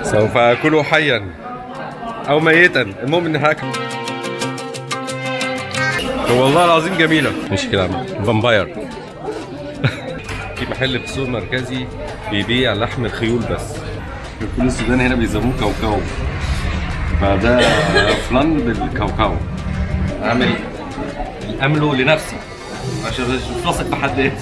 سوف اكله حيا او ميتا المهم اني هاكل والله العظيم جميله مش كلام فامباير في محل في السوق المركزي بيبيع لحم الخيول بس الفول السوداني هنا بيسموه كاوكاو فده فلان بالكاوكاو عامل امله لنفسي عشان مش واثق في حد ايه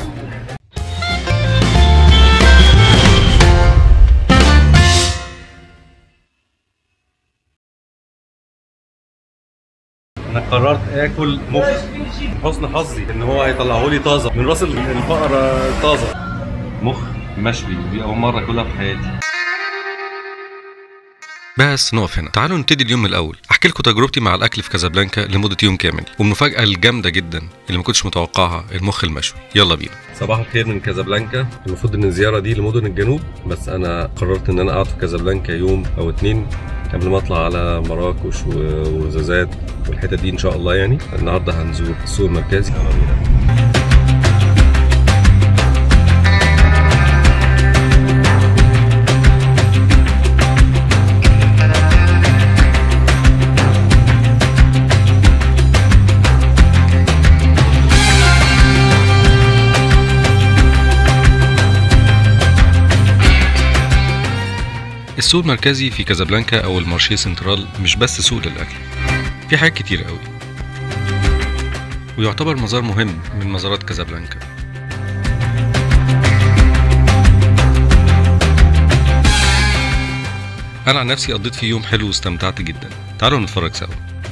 انا قررت اكل مخ حسن حظي ان هو هيطلعه لي طازه من راس البقره طازه مخ مشوي دي اول مره اكلها في حياتي بس نقف هنا تعالوا نبتدي اليوم من الاول احكي لكم تجربتي مع الاكل في كازابلانكا لمده يوم كامل والمفاجاه الجامده جدا اللي ما كنتش متوقعها المخ المشوي يلا بينا صباح الخير من كازابلانكا المفروض ان الزياره دي لمدن الجنوب بس انا قررت ان انا اقعد في كازابلانكا يوم او اتنين قبل ما اطلع على مراكش و- وزازات والحتت دي ان شاء الله يعني النهارده هنزور السوق المركزي يلا بينا السوق المركزي في كازابلانكا او المارشيه سنترال مش بس سوق للاكل في حاجات كتير قوي ويعتبر مزار مهم من مزارات كازابلانكا انا عن نفسي قضيت فيه يوم حلو واستمتعت جدا تعالوا نتفرج سوا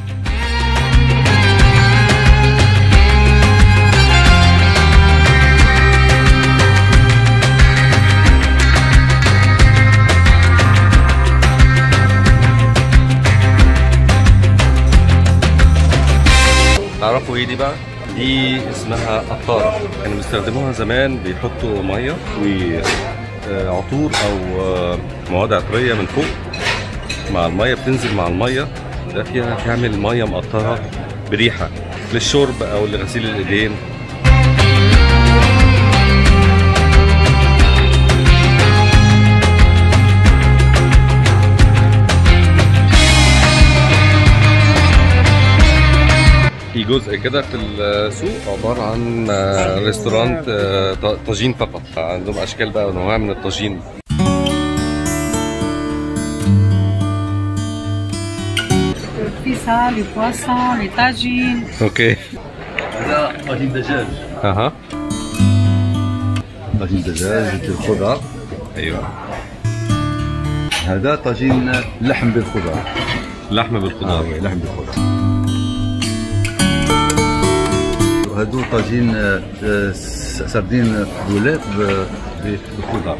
تعرفوا ايه دي بقى؟ دي اسمها قطارة كانوا بيستخدموها زمان بيحطوا مية وعطور او آه، مواد عطرية من فوق مع المية بتنزل مع المية ده فيها تعمل مية مقطرة بريحة للشرب او لغسيل الايدين في جزء كده في السوق عبارة عن آه، ريستورانت آه، ط- طاجين فقط عندهم أشكال بقى وأنواع من الطاجين في ça, les poissons, les tagines. أوكي هذا طاجين دجاج أها طاجين دجاج بالخضار أيوه هذا طاجين لحم بالخضار لحمة بالخضار آه، لحم بالخضار وهذو طاجين آه، آه، س- سردين بولات ب- بالخضار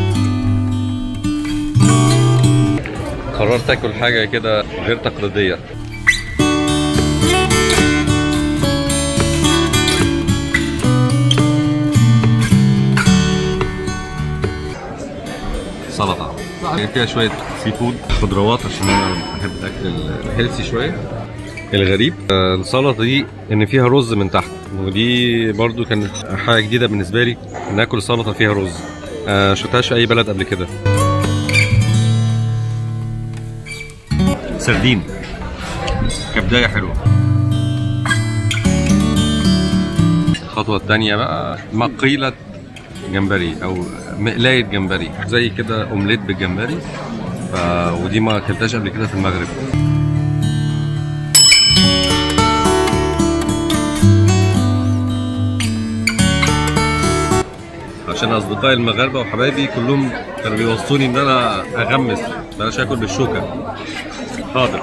قررت آكل حاجة كده غير تقليدية سلطة يعني فيها شوية سي فود خضروات عشان أنا بحب الأكل الهيلثي شوية الغريب آه، السلطة دي إن فيها رز من تحت ودي برضو كانت حاجة جديدة بالنسبة لي إن آكل سلطة فيها رز آه، شفتهاش في أي بلد قبل كده سردين كبداية حلوة الخطوة الثانية بقى مقيلة جمبري أو مقلاية جمبري زي كده أومليت بالجمبري ف... ودي ما أكلتهاش قبل كده في المغرب عشان اصدقائي المغاربه وحبايبي كلهم كانوا بيوصوني ان انا اغمس بلاش اكل بالشوكه حاضر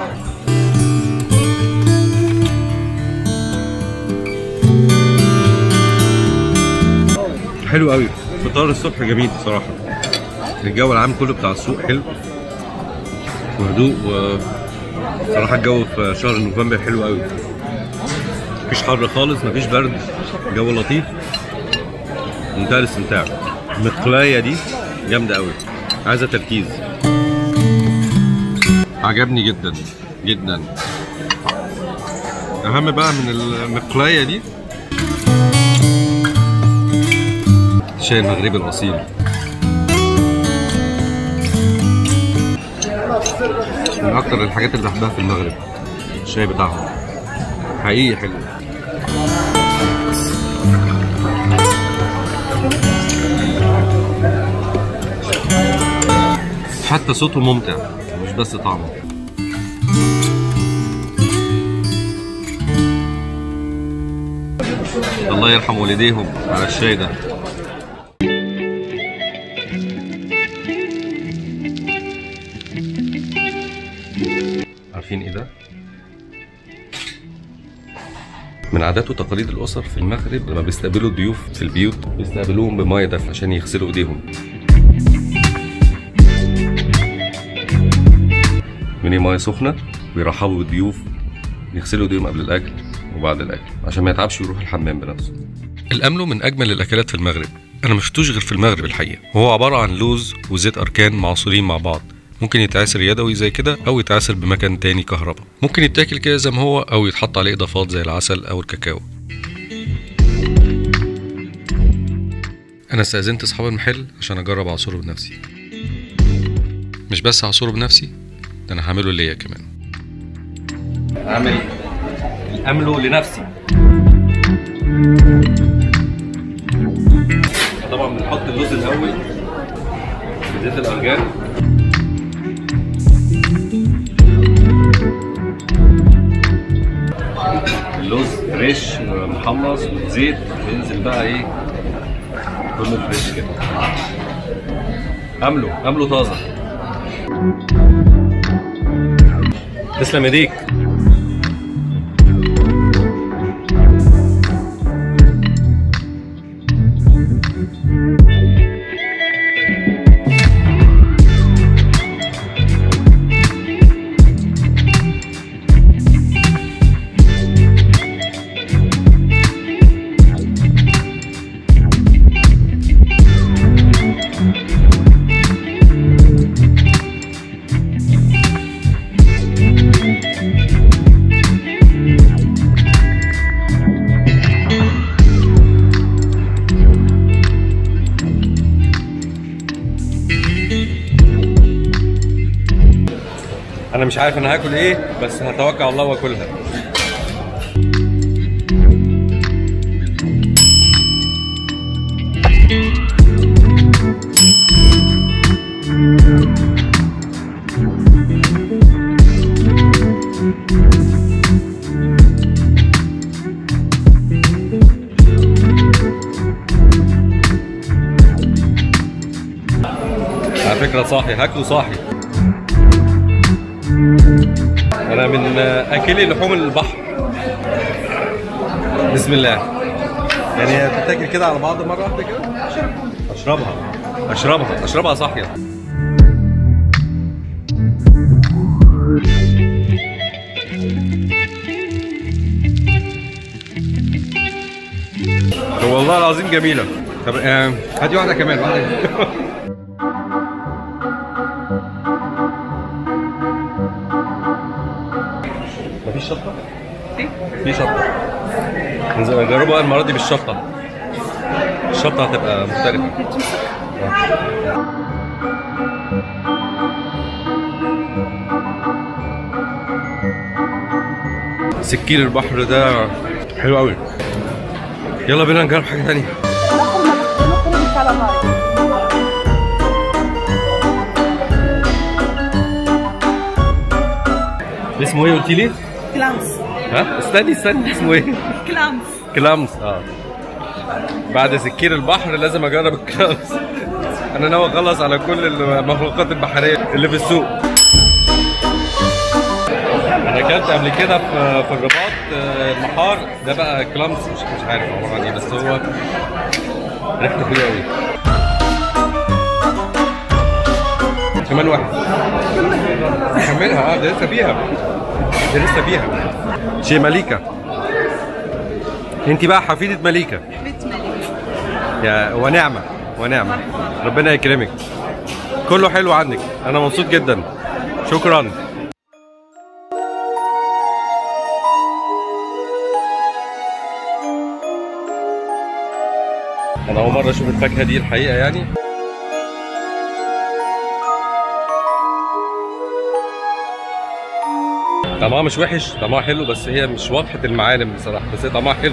حلو قوي فطار الصبح جميل بصراحه الجو العام كله بتاع السوق حلو وهدوء و صراحة الجو في شهر نوفمبر حلو قوي مفيش حر خالص مفيش برد جو لطيف منتهى الاستمتاع المقلاية دي جامدة قوي عايزة تركيز عجبني جدا جدا أهم بقى من المقلاية دي الشاي المغربي الأصيل من اكتر الحاجات اللي بحبها في المغرب الشاي بتاعهم حقيقي حلو حتى صوته ممتع مش بس طعمه الله يرحم والديهم على الشاي ده عارفين ايه ده؟ من عادات وتقاليد الاسر في المغرب لما بيستقبلوا الضيوف في البيوت بيستقبلوهم بميه دافيه عشان يغسلوا ايديهم من ميه سخنه ويرحبوا بالضيوف يغسلوا ايديهم قبل الاكل وبعد الاكل عشان ما يتعبش ويروح الحمام بنفسه الأملو من أجمل الأكلات في المغرب أنا ما شفتوش غير في المغرب الحقيقة وهو عبارة عن لوز وزيت أركان معصورين مع بعض ممكن يتعصر يدوي زي كده أو يتعصر بمكان تاني كهرباء ممكن يتاكل كده زي ما هو أو يتحط عليه إضافات زي العسل أو الكاكاو أنا استأذنت أصحاب المحل عشان أجرب أعصره بنفسي مش بس أعصره بنفسي ده أنا هعمله ليا كمان اعمل الاملو لنفسي طبعا بنحط اللوز الاول في زيت الارجان اللوز فريش محمص والزيت ينزل بقى ايه كله فريش كده املو املو طازه تسلم ايديك انا مش عارف انا هاكل ايه بس هتوكل على الله واكلها على فكرة صاحي هاكله صاحي انا من اكلي لحوم البحر بسم الله يعني هي تتاكل كده على بعض مره واحده كده اشربها اشربها اشربها صاحيه طب والله العظيم جميله طب آه، هاتي واحده كمان واحده مفيش شطه؟ في شطه ننزل نجربها بقى المره دي بالشطه الشطه هتبقى مختلفه سكين البحر ده حلو قوي يلا بينا نجرب حاجه ثانيه اسمه ايه قلت لي؟ كلامس ها استني استني اسمه ايه؟ كلامس كلامس اه بعد سكير البحر لازم اجرب الكلامس انا ناوي اخلص على كل المخلوقات البحريه اللي في السوق انا اكلت قبل كده في في الرباط آه، المحار ده بقى كلامس مش مش عارف عباره عن ايه بس هو ريحته حلوه قوي كمان واحد كملها اه ده لسه فيها ده لسه فيها شي مليكه انت بقى حفيده مليكه بيت ملك يا ونعمه ونعمه ربنا يكرمك كله حلو عندك انا مبسوط جدا شكرا انا اول مره اشوف الفاكهه دي الحقيقه يعني طعمها مش وحش طعمها حلو بس هي مش واضحه المعالم بصراحه بس هي طعمها حلو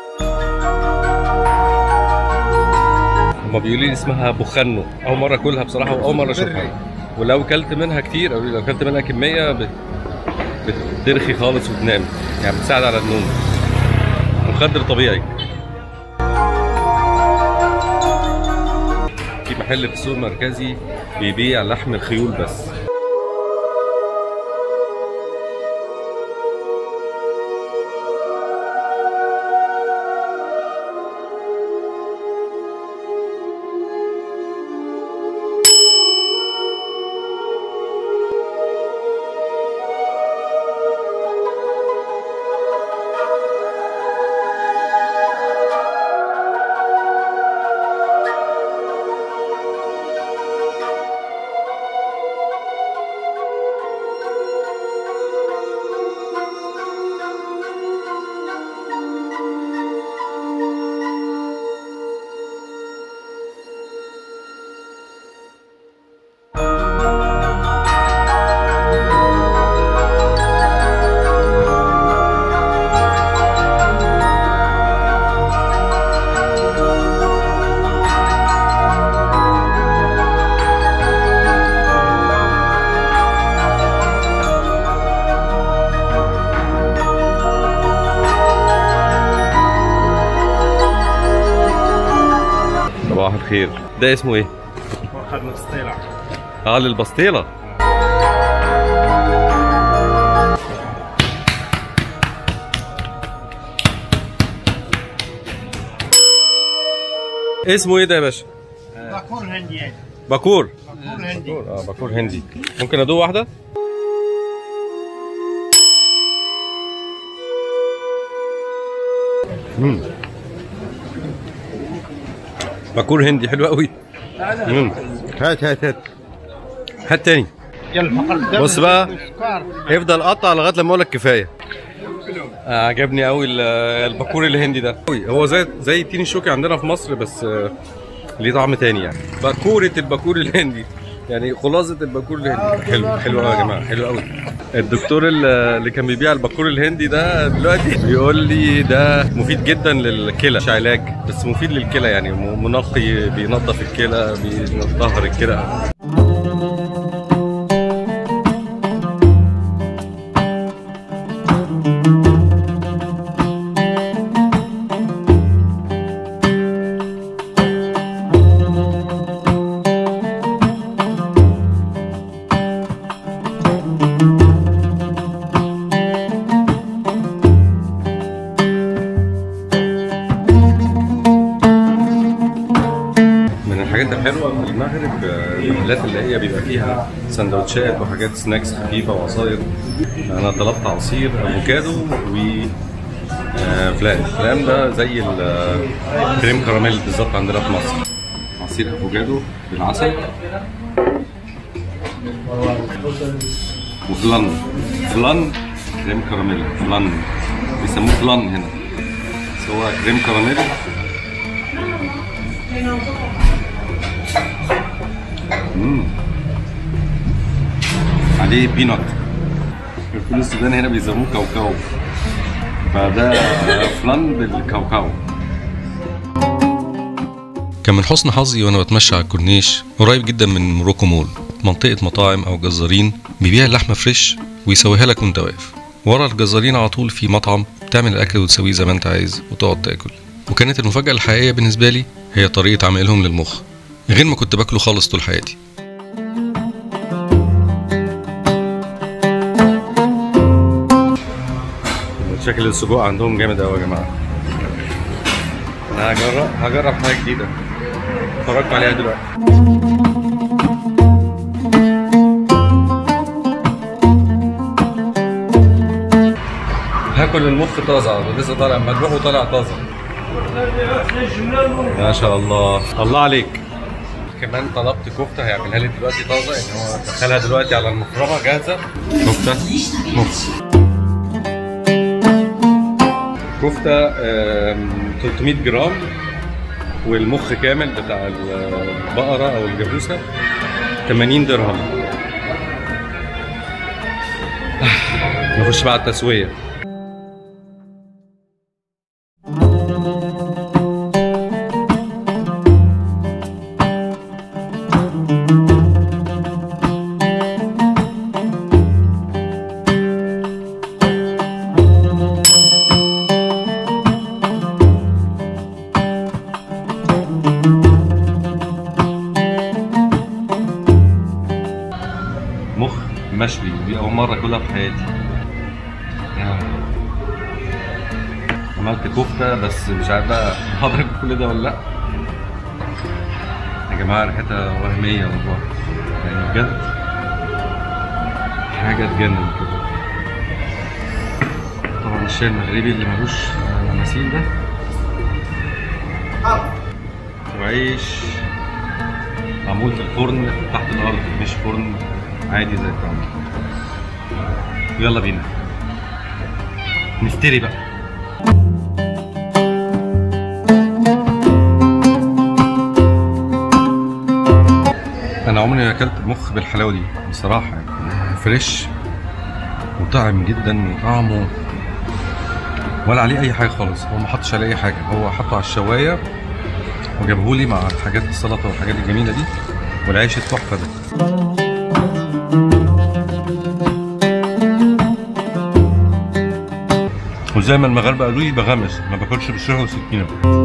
هما بيقولوا لي اسمها بخنو اول مره اكلها بصراحه واول مره اشوفها ولو كلت منها كتير او لو كلت منها كميه بت... بترخي خالص وتنام يعني بتساعد على النوم مخدر طبيعي في محل في السوق المركزي بيبيع لحم الخيول بس صباح الخير ده اسمه ايه؟ واخذنا بسطيلة اه للبسطيله اسمه ايه ده يا باشا؟ باكور هندي يعني باكور باكور هندي اه باكور هندي ممكن ادوق واحده؟ مم. باكور هندي حلو قوي مم. هات هات هات هات تاني يلا فقر الدم بص بقى. سكر هيفضل قطع لغايه لما اقول لك كفايه آه، عجبني قوي ال- الباكور الهندي ده أوي. هو زي زي التين الشوكي عندنا في مصر بس آه، ليه طعم تاني يعني باكوره الباكور الهندي يعني خلاصه الباكور الهندي حلو حلو قوي يا جماعه حلو قوي الدكتور ال- اللي كان بيبيع الباكور الهندي ده دلوقتي بيقول لي ده مفيد جدا للكلى مش علاج بس مفيد للكلى يعني م- منقي بينظف الكلى بيطهر الكلى من الحاجات الحلوه في المغرب آه، المحلات اللي هي بيبقى فيها سندوتشات وحاجات سناكس خفيفه وعصاير انا طلبت عصير افوكادو و آه، فلان فلان ده زي الكريم كراميل بالظبط عندنا في مصر عصير افوكادو بالعسل وفلان فلان كريم كراميل فلان بيسموه فلان هنا بس هو كريم كراميل مم. عليه بينات الفول السوداني هنا بيسموه كاوكاو فده فلان بالكاوكاو كان من حسن حظي وانا بتمشى على الكورنيش قريب جدا من موروكو مول منطقة مطاعم أو جزارين بيبيع اللحمة فريش ويسويها لك وانت واقف ورا الجزارين على طول في مطعم تعمل الأكل وتسويه زي ما انت عايز وتقعد تاكل وكانت المفاجأة الحقيقية بالنسبة لي هي طريقة عملهم للمخ غير ما كنت باكله خالص طول حياتي شكل السجق عندهم جامد قوي يا جماعه انا هجرب هجرب حاجه جديده اتفرجت عليها دلوقتي هاكل المخ طازه لسه طالع مذبوح وطالع طازه ما شاء الله الله عليك كمان طلبت كفته هيعملها لي دلوقتي طازه يعني هو دخلها دلوقتي على المفرمه جاهزه كفته مخ كفته آم، 300 جرام والمخ كامل بتاع البقره او الجاموسه 80 درهم نخش بقى على التسويه مخ مشوي دي اول مره اكلها في حياتي يعني عملت كفته بس مش عارف بقى هضرب كل ده ولا لا يا جماعه ريحتها وهميه والله يعني بجد حاجه تجنن كده طبعا الشاي المغربي اللي ملوش مثيل ده وعيش معمول في الفرن تحت الارض مش فرن عادي زي بتاعنا يلا بينا نفتري بقى انا عمري ما اكلت مخ بالحلاوه دي بصراحه يعني فريش وطعم جدا وطعمه ولا عليه اي حاجه خالص هو ما حطش عليه اي حاجه هو حطه على الشوايه وجابهولي مع الحاجات السلطه والحاجات الجميله دي والعيش التحفه ده وزي ما المغاربه قالوا لي بغمس ما باكلش بالشوكه والسكينه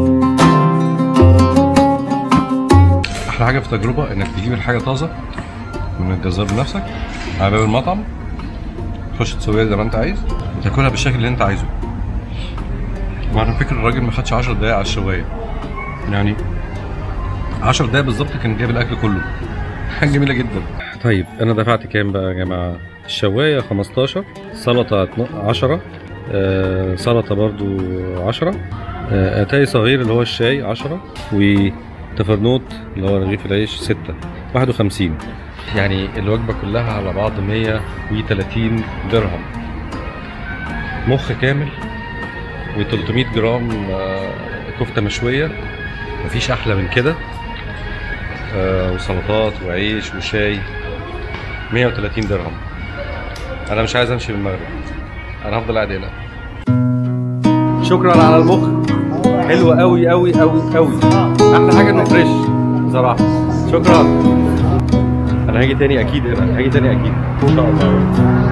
احلى حاجه في التجربه انك تجيب الحاجه طازه من الجزار بنفسك على باب المطعم تخش تسويها زي ما انت عايز وتاكلها بالشكل اللي انت عايزه وعلى فكره الراجل ما خدش 10 دقايق على الشوايه يعني 10 دقايق بالظبط كان جايب الاكل كله حاجه جميله جدا طيب انا دفعت كام بقى يا جماعه الشوايه 15 سلطه 10 آه سلطه برضو 10 آه اتاي صغير اللي هو الشاي 10 وتفرنوت اللي هو رغيف العيش 6 51 يعني الوجبه كلها على بعض 130 درهم مخ كامل و300 جرام آه كفته مشويه مفيش احلى من كده آه وسلطات وعيش وشاي 130 درهم انا مش عايز امشي من المغرب انا هفضل قاعد هنا شكرا على المخ حلو قوي قوي قوي قوي احلى حاجه انه فريش بصراحه شكرا انا هاجي تاني اكيد هنا هاجي تاني اكيد ان شاء الله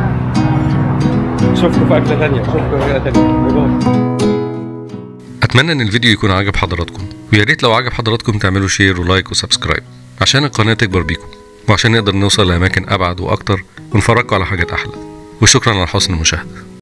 اشوفكم في اكله تانيه اشوفكم في اكله تانيه باي باي اتمنى ان الفيديو يكون عجب حضراتكم ويا ريت لو عجب حضراتكم تعملوا شير ولايك وسبسكرايب عشان القناه تكبر بيكم وعشان نقدر نوصل لاماكن ابعد واكتر ونفرجكم على حاجات احلى وشكرا على حسن المشاهده